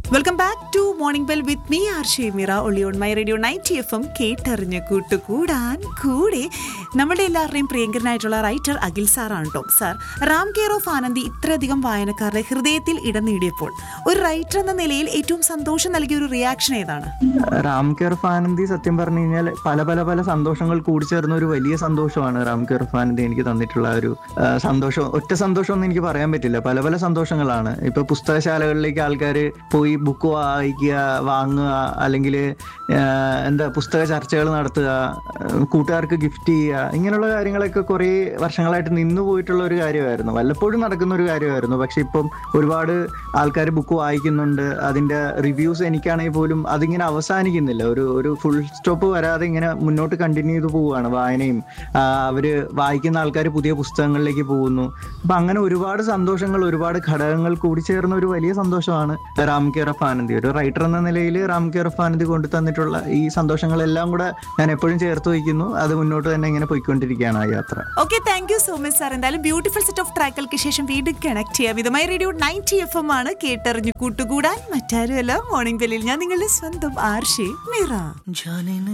welcome back to morning bell with me R Shemira ഒളി on my radio night F M കേട്ടറിഞ്ഞ് കൂട്ടുകൂടാൻ കൂടെ നമ്മുടെ എല്ലാവരുടെയും പ്രിയങ്കരനായിട്ടുള്ള റൈറ്റർ അഖിൽ സാറാണ് കേട്ടോ sir Ram care of Anandi ഇത്രയധികം വായനക്കാരുടെ ഹൃദയത്തിൽ ഇടം നേടിയപ്പോൾ ഒരു റൈറ്റർ എന്ന നിലയിൽ ഏറ്റവും സന്തോഷം നൽകിയ ഒരു റിയാക്ഷൻ ഏതാണ് റാം കെയർ ആനന്ദി സത്യം പറഞ്ഞു കഴിഞ്ഞാൽ പല പല പല സന്തോഷങ്ങൾ കൂടിച്ചേർന്ന ഒരു വലിയ സന്തോഷമാണ് റാം കെയർ ആനന്ദി എനിക്ക് തന്നിട്ടുള്ള ഒരു ആ, സന്തോഷം ഒറ്റ സന്തോഷം ഒന്നും എനിക്ക് പറയാൻ പറ്റില്ല പല പല സന്തോഷങ്ങളാണ് ഇപ്പൊ പുസ്തകശാലകളിലേക്ക് ആൾക്കാർ പോയി ബുക്ക് വായിക്കുക വാങ്ങുക അല്ലെങ്കിൽ എന്താ പുസ്തക ചർച്ചകൾ നടത്തുക ആ, കൂട്ടുകാർക്ക് ഗിഫ്റ്റ് ചെയ്യുക ഇങ്ങനെയുള്ള കാര്യങ്ങളൊക്കെ കുറേ വർഷങ്ങളായിട്ട് നിന്നു പോയിട്ടുള്ള ഒരു കാര്യമായിരുന്നു വല്ലപ്പോഴും നടക്കുന്ന ഒരു കാര്യമായിരുന്നു പക്ഷെ ഇപ്പം ഒരുപാട് ആൾക്കാർ ബുക്ക് വായിക്കുന്നുണ്ട് അതിന്റെ റിവ്യൂസ് എനിക്കാണെങ്കിൽ പോലും അതിങ്ങനെ അവസാനിക്കുന്നില്ല ഒരു ഒരു ഫുൾ സ്റ്റോപ്പ് വരാതെ ഇങ്ങനെ മുന്നോട്ട് കണ്ടിന്യൂ ചെയ്ത് പോവുകയാണ് വായനയും ആ, അവര് വായിക്കുന്ന ആൾക്കാർ പുതിയ പുസ്തകങ്ങളിലേക്ക് പോകുന്നു അപ്പൊ അങ്ങനെ ഒരുപാട് സന്തോഷങ്ങൾ ഒരുപാട് ഘടകങ്ങൾ കൂടിച്ചേർന്ന ഒരു വലിയ സന്തോഷമാണ് റാം കെയർ ഓഫ് ആനന്ദി ഒരു റൈറ്റർ എന്ന നിലയിൽ റാം കെയർ ഓഫ് ആനന്ദി കൊണ്ടു തന്നിട്ടുള്ള ഈ സന്തോഷങ്ങളെല്ലാം കൂടെ ഞാൻ എപ്പോഴും ചേർത്ത് വയ്ക്കുന്നു അത് മുന്നോട്ട് തന്നെ ഇങ്ങനെ പോയിക്കൊണ്ടിരിക്കുകയാണ് ആ യാത്ര okay thank you so much sir എന്തായാലും ബ്യൂട്ടിഫുൾ സെറ്റ് ഓഫ് ട്രാക്കുകൾക്ക് ശേഷം വീണ്ടും കണക്ട് ചെയ്യാം ഇതുമായി റേഡിയോ നയൻറ്റി എഫ് എം ആണ് കേട്ടറിഞ്ഞു കൂട്ടുകൂടാൻ മറ്റാരുമല്ല മോർണിംഗ് ബെല്ലിൽ ഞാൻ നിങ്ങളുടെ സ്വന്തം ആർഷി മിറ